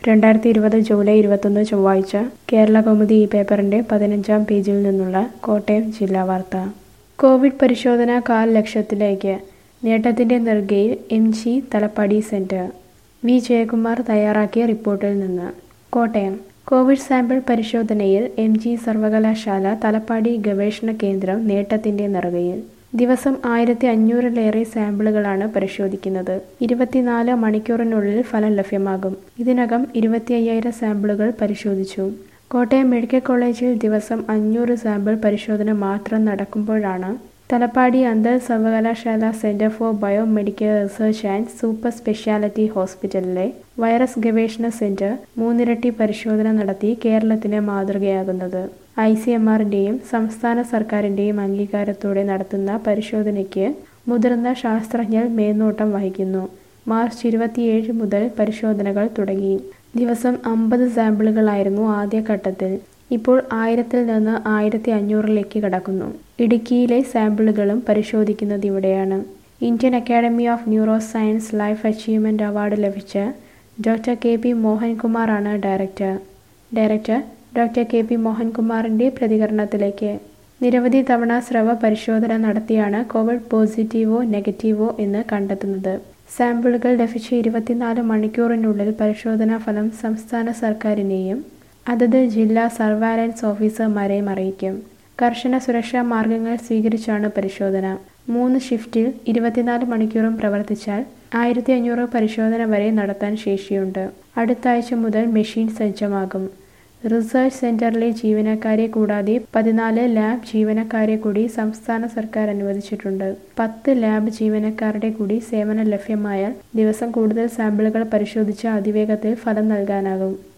രണ്ടായിരത്തി ഇരുപത് ജൂലൈ ഇരുപത്തൊന്ന് ചൊവ്വാഴ്ച കേരള കൗമുദി ഈ പേപ്പറിന്റെ പതിനഞ്ചാം പേജിൽ നിന്നുള്ള കോട്ടയം ജില്ലാ വാർത്ത കോവിഡ് പരിശോധന കാൽ ലക്ഷത്തിലേക്ക് നേട്ടത്തിന്റെ നെറുകയിൽ M G Thalappady centre V Jayakumar തയ്യാറാക്കിയ റിപ്പോർട്ടിൽ നിന്ന് കോട്ടയം കോവിഡ് സാമ്പിൾ പരിശോധനയിൽ എം ജി സർവകലാശാല തലപ്പാടി ഗവേഷണ കേന്ദ്രം നേട്ടത്തിന്റെ നെറുകയിൽ ദിവസം ആയിരത്തി അഞ്ഞൂറിലേറെ സാമ്പിളുകളാണ് പരിശോധിക്കുന്നത് ഇരുപത്തിനാല് മണിക്കൂറിനുള്ളിൽ ഫലം ലഭ്യമാകും ഇതിനകം ഇരുപത്തി അയ്യായിരം സാമ്പിളുകൾ പരിശോധിച്ചു കോട്ടയം മെഡിക്കൽ കോളേജിൽ ദിവസം അഞ്ഞൂറ് സാമ്പിൾ പരിശോധന മാത്രം നടക്കുമ്പോഴാണ് തലപ്പാടി അന്തർ സർവകലാശാല centre for biomedical research and super speciality ഹോസ്പിറ്റലിലെ വൈറസ് ഗവേഷണ സെന്റർ മൂന്നിരട്ടി പരിശോധന നടത്തി കേരളത്തിന് മാതൃകയാകുന്നത് ഐ സി എം ആറിന്റെയും സംസ്ഥാന സർക്കാരിന്റെയും അംഗീകാരത്തോടെ നടത്തുന്ന പരിശോധനയ്ക്ക് മുതിർന്ന ശാസ്ത്രജ്ഞർ മേൽനോട്ടം വഹിക്കുന്നു മാർച്ച് ഇരുപത്തിയേഴ് മുതൽ പരിശോധനകൾ തുടങ്ങി ദിവസം അമ്പത് സാമ്പിളുകളായിരുന്നു ആദ്യഘട്ടത്തിൽ ഇപ്പോൾ ആയിരത്തിൽ നിന്ന് ആയിരത്തി അഞ്ഞൂറിലേക്ക് കടക്കുന്നു ഇടുക്കിയിലെ സാമ്പിളുകളും പരിശോധിക്കുന്നത് ഇവിടെയാണ് Indian academy of neuro science life achievement award ലഭിച്ച ഡോക്ടർ കെ പി മോഹൻകുമാറാണ് director director doctor K P മോഹൻകുമാറിന്റെ പ്രതികരണത്തിലേക്ക് നിരവധി തവണ സ്രവ പരിശോധന നടത്തിയാണ് കോവിഡ് പോസിറ്റീവോ നെഗറ്റീവോ എന്ന് കണ്ടെത്തുന്നത് സാമ്പിളുകൾ ലഭിച്ച ഇരുപത്തിനാല് മണിക്കൂറിനുള്ളിൽ പരിശോധനാ ഫലം സംസ്ഥാന സർക്കാരിനെയും അതത് ജില്ലാ സർവൈലൻസ് ഓഫീസർമാരെയും അറിയിക്കും കർശന സുരക്ഷാ മാർഗങ്ങൾ സ്വീകരിച്ചാണ് പരിശോധന മൂന്ന് ഷിഫ്റ്റിൽ ഇരുപത്തിനാല് മണിക്കൂറും പ്രവർത്തിച്ചാൽ ആയിരത്തി അഞ്ഞൂറ് പരിശോധന വരെ നടത്താൻ ശേഷിയുണ്ട് അടുത്ത ആഴ്ച മുതൽ മെഷീൻ സജ്ജമാകും റിസർച്ച് സെന്ററിലെ ജീവനക്കാരെ കൂടാതെ പതിനാല് ലാബ് ജീവനക്കാരെ കൂടി സംസ്ഥാന സർക്കാർ അനുവദിച്ചിട്ടുണ്ട് പത്ത് ലാബ് ജീവനക്കാരുടെ കൂടി സേവനം ലഭ്യമായാൽ ദിവസം കൂടുതൽ സാമ്പിളുകൾ പരിശോധിച്ച് അതിവേഗത്തിൽ ഫലം നൽകാനാകും